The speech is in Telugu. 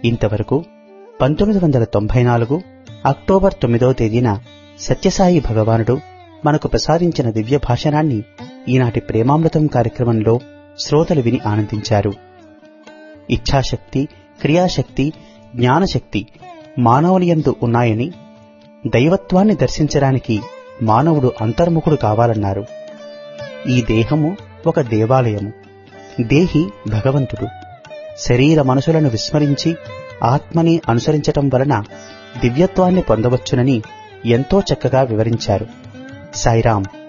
ఇంతవరకు పంతొమ్మిది వందల తొంభై నాలుగు అక్టోబర్ తొమ్మిదవ తేదీన సత్యసాయి భగవానుడు మనకు ప్రసాదించిన దివ్య భాషణాన్ని ఈనాటి ప్రేమామృతం కార్యక్రమంలో శ్రోతలు విని ఆనందించారు ఇచ్ఛాశక్తి క్రియాశక్తి జ్ఞానశక్తి మానవునియందు ఉన్నాయని దైవత్వాన్ని దర్శించడానికి మానవుడు అంతర్ముఖుడు కావాలన్నారు ఈ దేహము ఒక దేవాలయము దేహి భగవంతుడు శరీర మనసులను విస్మరించి ఆత్మని అనుసరించటం వలన దివ్యత్వాన్ని పొందవచ్చునని ఎంతో చక్కగా వివరించారు సాయిరాం